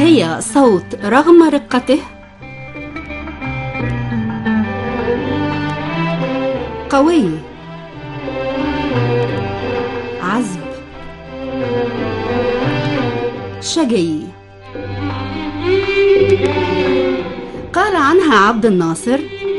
هي صوت رغم رقته قوي عذب شجي قال عنها عبد الناصر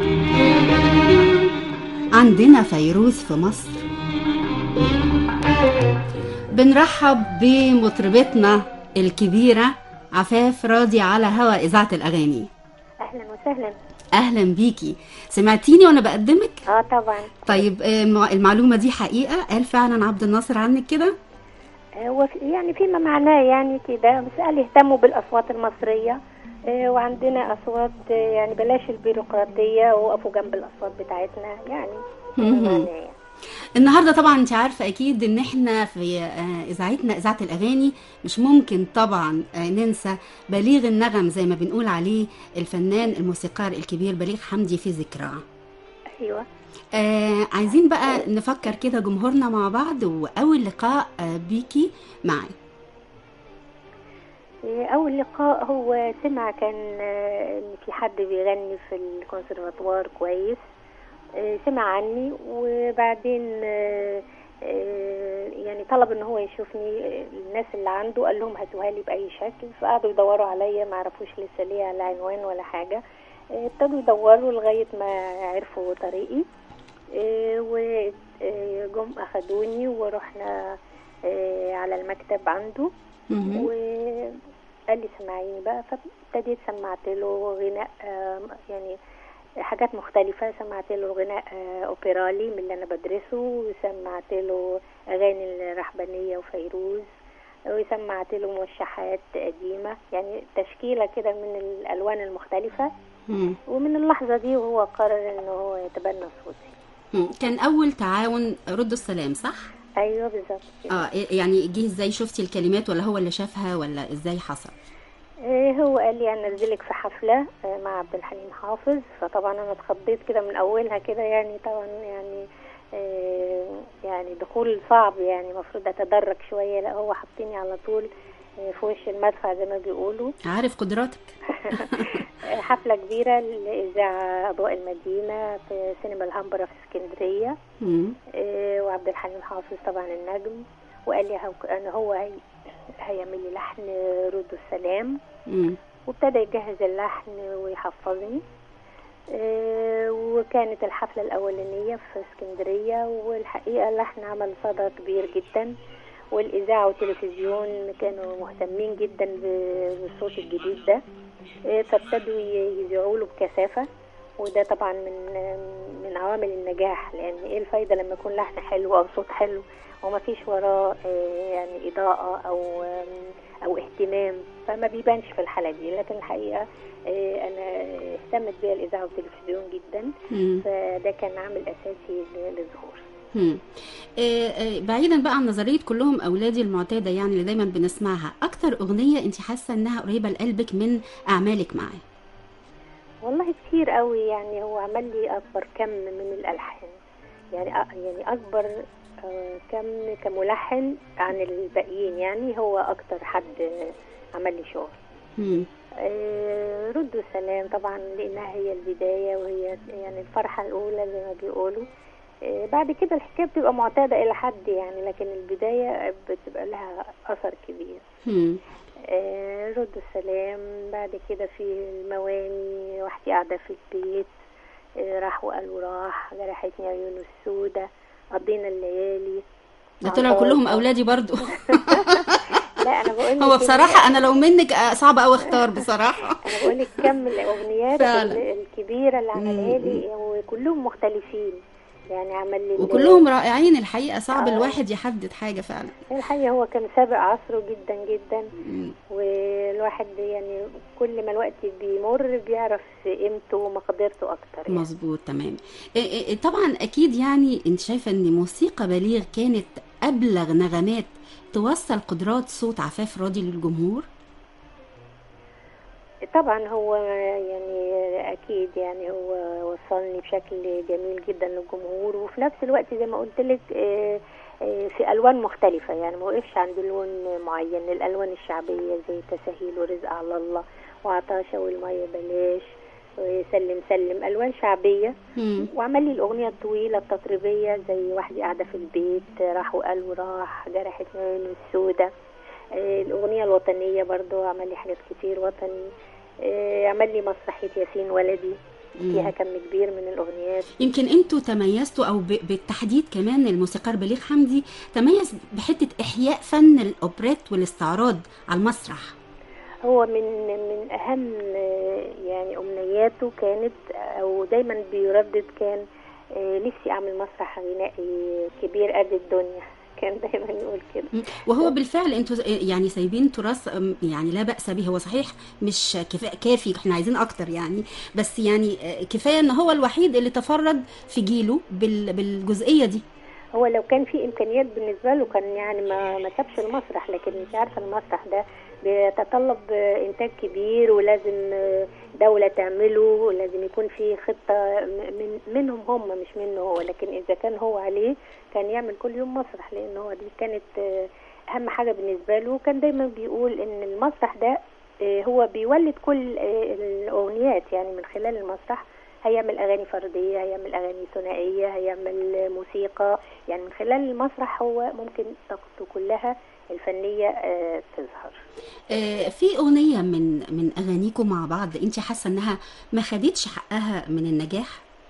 عندنا فيروز في مصر بنرحب بمطربتنا الكبيرة عفاف راضي على هوا إذاعة الأغاني اهلا وسهلا أهلا بيكي سمعتيني وأنا بقدمك؟ اه طبعا طيب آه، مع- المعلومة دي حقيقة قال فعلا عبد الناصر عنك كده؟ آه، وفي يعني فيما معناه يعني كده بس قال يهتموا بالاصوات المصريه آه، وعندنا اصوات آه، يعني بلاش البيروقراطيه وقفوا جنب الاصوات بتاعتنا يعني فيما مهم. معناه يعني. النهارده طبعا انت عارفه اكيد ان احنا في آه، اذاعتنا اذاعه الاغاني مش ممكن طبعا آه، ننسى بليغ النغم زي ما بنقول عليه الفنان الموسيقار الكبير بليغ حمدي في ذكراه ايوه آه عايزين بقى نفكر كده جمهورنا مع بعض واول لقاء آه بيكي معي آه، اول لقاء هو سمع كان آه، ان في حد بيغني في الكونسرفاتوار كويس آه، سمع عني وبعدين آه، آه، يعني طلب ان هو يشوفني آه، الناس اللي عنده قال لهم هاتوها لي باي شكل فقعدوا يدوروا عليا ما عرفوش لسه ليه على عنوان ولا حاجه آه، ابتدوا يدوروا لغايه ما عرفوا طريقي وجم اخدوني ورحنا آه، على المكتب عنده مهم. وقال لي سمعيني بقى فابتديت سمعت له غناء آه، يعني حاجات مختلفة سمعت له غناء آه، أوبرالي من اللي أنا بدرسه وسمعت له أغاني الرحبانية وفيروز وسمعت له موشحات قديمة يعني تشكيلة كده من الألوان المختلفة مم. ومن اللحظة دي وهو قرر إنه هو يتبنى صوتي مم. كان اول تعاون ردوا السلام صح أيوه بالظبط كده. اه يعني جه ازاي شفتي الكلمات ولا هو اللي شافها ولا ازاي حصل إيه هو قال لي انزلك في حفله آه، مع عبد الحليم حافظ فطبعا انا اتخضيت كده من اولها كده يعني طبعا يعني آه، يعني دخول صعب يعني المفروض اتدرج شويه لا هو حاطيني على طول آه، في وش المدفع زي ما بيقولوا عارف قدراتك حفله كبيره لاذاعه اضواء المدينه في سينما الهمبره في اسكندريه مم. آه، وعبد الحليم حافظ طبعا النجم وقال لي هو- ان هو هي هيعمل لي لحن رد السلام مم. وابتدى يجهز اللحن ويحفظني آه، وكانت الحفلة الأولانية في اسكندرية والحقيقة اللحن عمل صدى كبير جدا والإذاعة والتلفزيون كانوا مهتمين جدا ب- بالصوت الجديد ده آه، فابتدوا ي- يذيعوا له بكثافة وده طبعا من من عوامل النجاح لأن إيه الفايدة لما يكون لحن حلو أو صوت حلو وما فيش وراه آه، يعني إضاءة أو آم، أو اهتمام فما بيبانش في الحالة دي لكن الحقيقة آه، أنا اهتمت بيها الإذاعة والتلفزيون جدا مم. فده كان عامل أساسي ل- للظهور مم. آه، آه، بعيدا بقى عن نظرية كلهم أولادي المعتادة يعني اللي دايما بنسمعها أكتر أغنية أنت حاسة إنها قريبة لقلبك من أعمالك معاه والله كتير قوي يعني هو عمل لي أكبر كم من الألحان يعني أ- يعني أكبر آه، كم كملحن عن الباقيين يعني هو أكتر حد عمل لي شغل مم. آه، ردوا السلام طبعا لانها هي البدايه وهي يعني الفرحه الاولى زي ما بيقولوا آه، بعد كده الحكايه بتبقى معتاده الى حد يعني لكن البدايه بتبقى لها اثر كبير مم. آه، ردوا السلام بعد كده في المواني وحدي قاعده في البيت آه، راح وقالوا راح جرحتني عيونه السودة قضينا الليالي ده طلعوا كلهم أولادي برضو لا انا بقول هو لك بصراحة أنا لو منك آه، صعب أوي أختار بصراحة انا بقول لك كم الاغنيات فعلا. ال- الكبيره اللي عملها مم. لي وكلهم مختلفين يعني عمل لي وكلهم رائعين الحقيقة صعب آه. الواحد يحدد حاجة فعلا الحقيقه هو كان سابق عصره جدا جدا مم. والواحد يعني كل ما الوقت بيمر بيعرف قيمته ومقدرته اكتر يعني. مظبوط تمام إيه إيه طبعا اكيد يعني انت شايفه ان موسيقى بليغ كانت ابلغ نغمات توصل قدرات صوت عفاف راضي للجمهور طبعا هو يعني اكيد يعني هو وصلني بشكل جميل جدا للجمهور وفي نفس الوقت زي ما قلت لك آه، آه، في الوان مختلفه يعني ما وقفش عند لون معين الالوان الشعبيه زي تساهيل ورزق على الله وعطاشه والميه بلاش وسلم سلم الوان شعبيه مم. وعمل لي الاغنيه الطويله التطريبيه زي واحده قاعده في البيت راح وقال وراح جرحت عينه السودة آه، الاغنيه الوطنيه برضو عمل لي حاجات كتير وطني آه، عمل لي مسرحيه ياسين ولدي فيها كم كبير من الاغنيات يمكن انتوا تميزتوا او ب- بالتحديد كمان الموسيقار بليغ حمدي تميز بحته احياء فن الاوبريت والاستعراض على المسرح هو من من اهم آه، يعني امنياته كانت او دايما بيردد كان آه، نفسي اعمل مسرح غنائي كبير قد الدنيا كان دايما يقول كده مم. وهو بالفعل انتوا يعني سايبين تراث أم، يعني لا باس به هو صحيح مش كفا- كافي احنا عايزين اكتر يعني بس يعني آه، كفايه ان هو الوحيد اللي تفرد في جيله بال- بالجزئيه دي هو لو كان في امكانيات بالنسبه له كان يعني ما ما سابش المسرح لكن انت عارفه المسرح ده بيتطلب آه، انتاج كبير ولازم آه، دوله تعمله ولازم يكون في خطه م- من منهم هم مش منه هو لكن اذا كان هو عليه كان يعمل كل يوم مسرح لان هو دي كانت آه، اهم حاجه بالنسبه له كان دايما بيقول ان المسرح ده آه، هو بيولد كل آه، الاغنيات يعني من خلال المسرح هيعمل اغاني فرديه هيعمل اغاني ثنائيه هيعمل موسيقى يعني من خلال المسرح هو ممكن طاقته كلها الفنيه آه، تظهر آه، في اغنيه من من اغانيكم مع بعض انت حاسه انها ما خدتش حقها من النجاح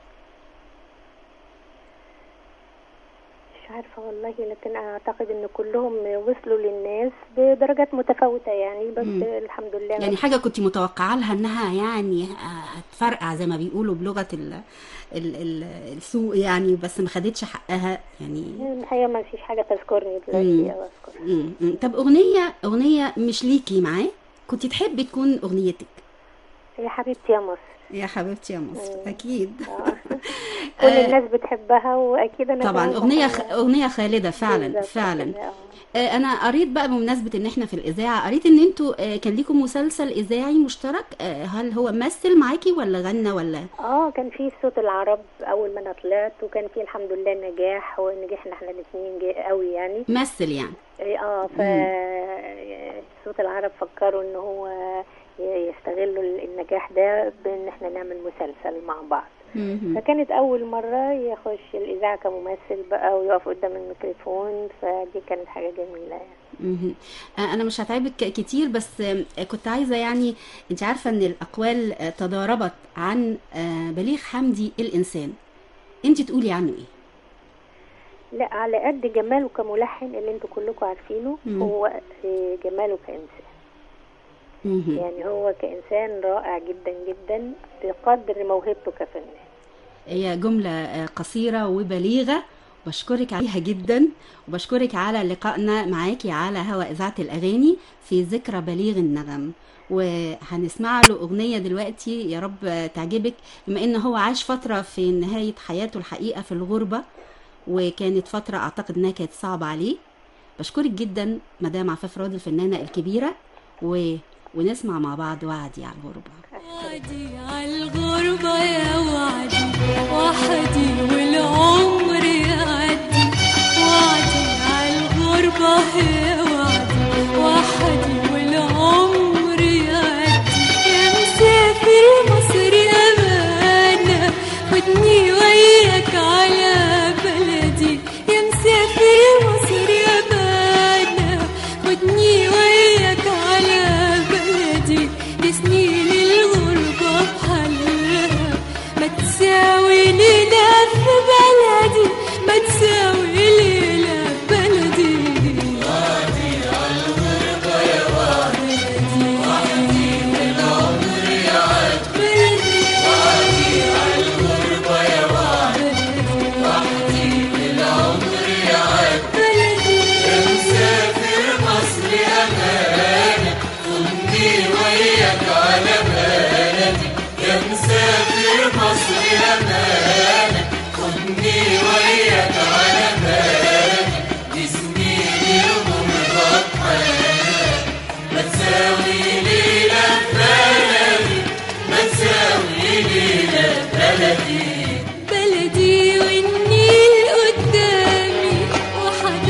مش عارفه والله لكن اعتقد ان كلهم وصلوا للناس بدرجات متفاوته يعني بس مم. الحمد لله يعني حاجه كنت متوقعه لها انها يعني آه، هتفرقع زي ما بيقولوا بلغه ال ال ال السوق يعني بس ما خدتش حقها يعني الحقيقه ما فيش حاجه تذكرني مم. دلوقتي او اذكر مم. مم. طب اغنيه اغنيه مش ليكي معاه كنت تحبي تكون اغنيتك يا حبيبتي يا مصر يا حبيبتي يا مصر مم. اكيد آه. كل آه، الناس بتحبها واكيد انا طبعا كمان اغنيه بحبها. خ... اغنيه خالده فعلا بالظبط فعلا كده، آه. آه، انا قريت بقى بمناسبه ان احنا في الاذاعه قريت ان انتوا آه، كان ليكم مسلسل اذاعي مشترك آه، هل هو مثل معاكي ولا غنى ولا اه كان في صوت العرب اول ما انا طلعت وكان في الحمد لله نجاح ونجحنا احنا الاثنين قوي يعني مثل يعني إيه، اه ف صوت العرب فكروا ان هو ي- يستغلوا النجاح ده بان احنا نعمل مسلسل مع بعض مهم. فكانت اول مره يخش الاذاعه كممثل بقى ويقف قدام الميكروفون فدي كانت حاجه جميله يعني مهم. آه، انا مش هتعبك كتير بس آه، كنت عايزه يعني انت عارفه ان الاقوال آه، تضاربت عن آه، بليغ حمدي الانسان انت تقولي عنه ايه لا على قد جماله كملحن اللي انتوا كلكم عارفينه مم. هو آه، جماله كإنسان مهم. يعني هو كإنسان رائع جدا جدا بقدر موهبته كفنان هي جملة آه، قصيرة وبليغة بشكرك عليها جدا وبشكرك على لقائنا معاكي على هوا إذاعة الأغاني في ذكرى بليغ النغم وهنسمع له أغنية دلوقتي يا رب آه، تعجبك بما إن هو عاش فترة في نهاية حياته الحقيقة في الغربة وكانت فترة أعتقد إنها كانت صعبة عليه بشكرك جدا مدام عفاف راضي الفنانة الكبيرة و... ونسمع مع بعض وعدي على الغربة وعدي عالغربة يا وعدي وحدي والعمر يعدي وعدي عالغربة يا وعدي وحدي والعمر يعدي يا مسافر مصر أمانة خدني وياك على بلدي يا مسافر مصر أمانة خدني وياك على بلدي دي سنين الغربة بحلها ما تساوي ليلة في بلدي ما تساوي ليلة في بلدي بلدي والنيل قدامي وحدي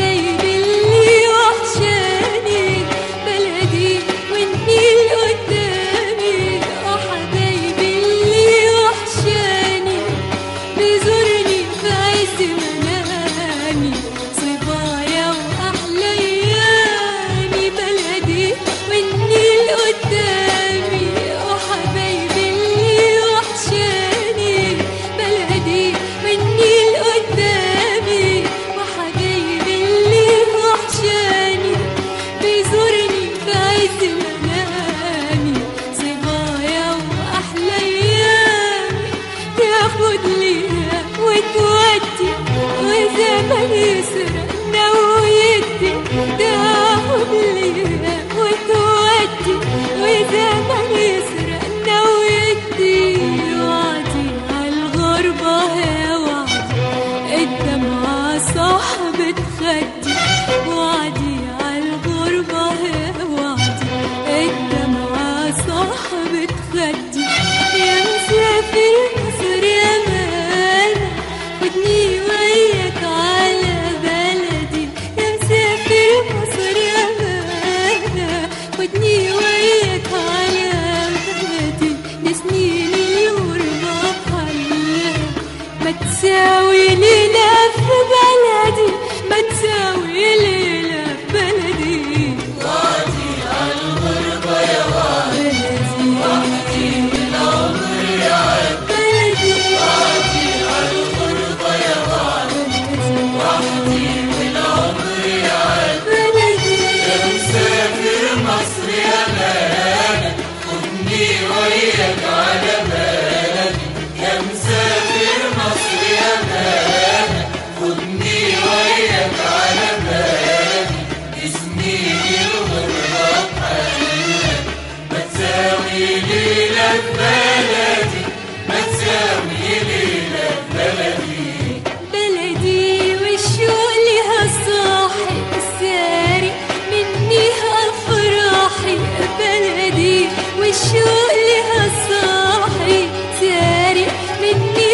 خدني وياك على بلدي لسنين الغربة بحلها ما تساوي ليلة في بلدي ما تساوي ليلة في بلدي وعدي على الغربة يا وعدي وحدي من عمري يا بلدي وعدي على الغربة يا وعدي وحدي من عمري يا بلدي مسافر مصر يا مالك خدني وياك على بالك يا مسافر مصر يا مالك خدني وياك على بالك سنين الغربة بحالك ما تساوي ليلة في بلدي ما تساوي ليلة في بلدي بلدي والشوق لها صاحي ساري مني افراحي بلدي والشوق لها صاحي ساري مني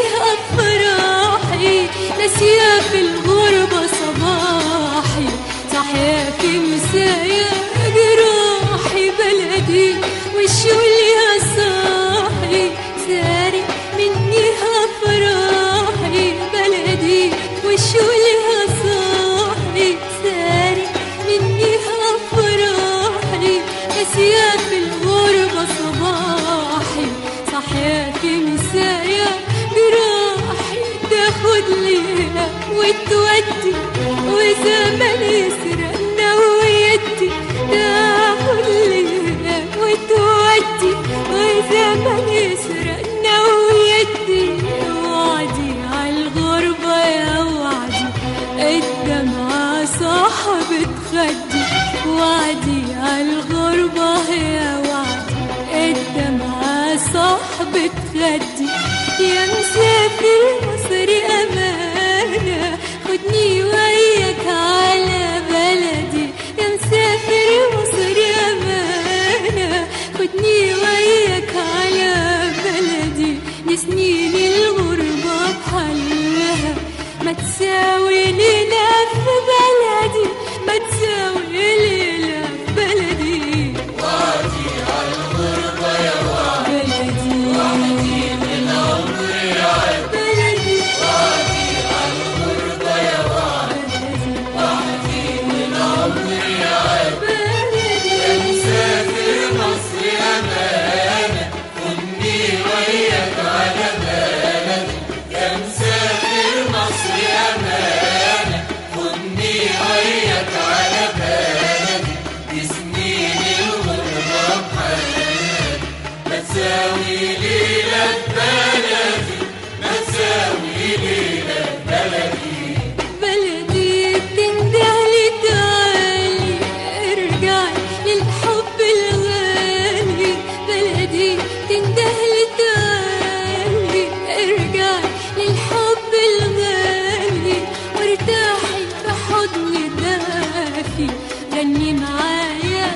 افراحي ناسيه في الغربة صباحي صحيا في مسايا جراحي بلدي والشوق لها صاحي ساري مني افراحي بلدي وشو لها صاحي ساري مني افراحي نسيا في الغربة صباحي صحيا في مسايا جراحي تاخد ليها وتودي وزمن يسرق نويتي تاخد ليها وتودي وزمن يسرق نويتي وعدي عالغربة يا وعدي الدمعة صاحبة خدي وعدي عالغربة يا وعدي الدمعة صاحبة خدي يا مسافر مصر أمانة خدني وياك على بلدي يا مسافر مصر أمانة خدني وياك على بلدي لسنين الغربة بحلها ما تساوي ليلة في بلدي ما تساوي ليلة في بلدي وعدي على الغربة يا وعدي بلدي وحدي من عمري يا بلدي وعدي على الغربة يا وعدي وحدي من عمري يا بلدي مسافر مصر أمانة خدني وياك على بالك يا مسافر مصر أمانة خدني وياك على بالك بسنين الغربة بحالك ما تساوي ليلة في بلدي ما تساوي ليلة في بلدي بلدي بتندهلي تعالي ارجعي للحب الغالي بلدي تندهلي تعالي ارجعي للحب الغالي وارتاحي في حضن دافي غني معايا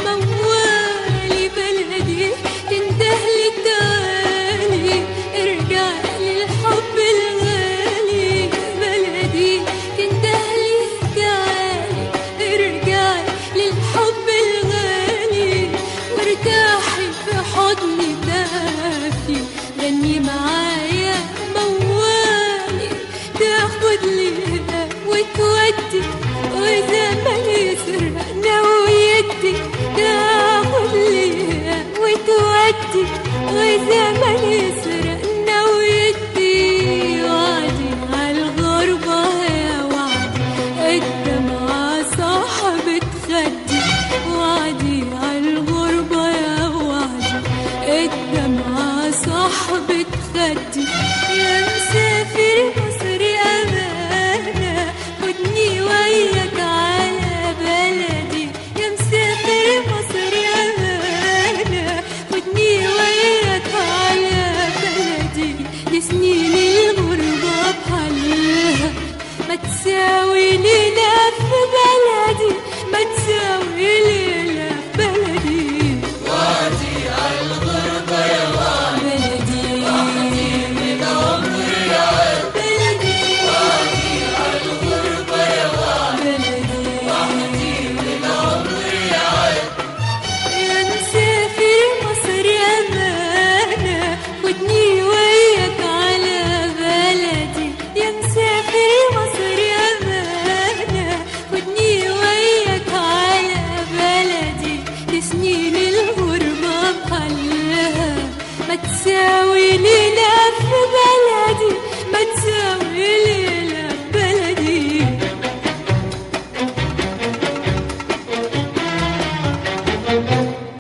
موالي بلدي تندهلي تعالي ارجعي للحب الغالي بلدي تندهلي تعالي ارجعي للحب الغالي وارتاحي في حضن دافي غني معايا موالي تاخد ليها وتودي وزمن يسرق نويتي تاخد ليها وتودي وزمن يسرق نويتي وعدي عالغربة يا وعدي الدمعة صاحبة خدي وعدي عالغربة يا وعدي الدمعة صاحبة خدي يا مسافر مصر أمانة خدني وياك على بلدي يا مسافر مصر أمانة خدني وياك على تساوي ليلة في بلدي ما تساوي ليلة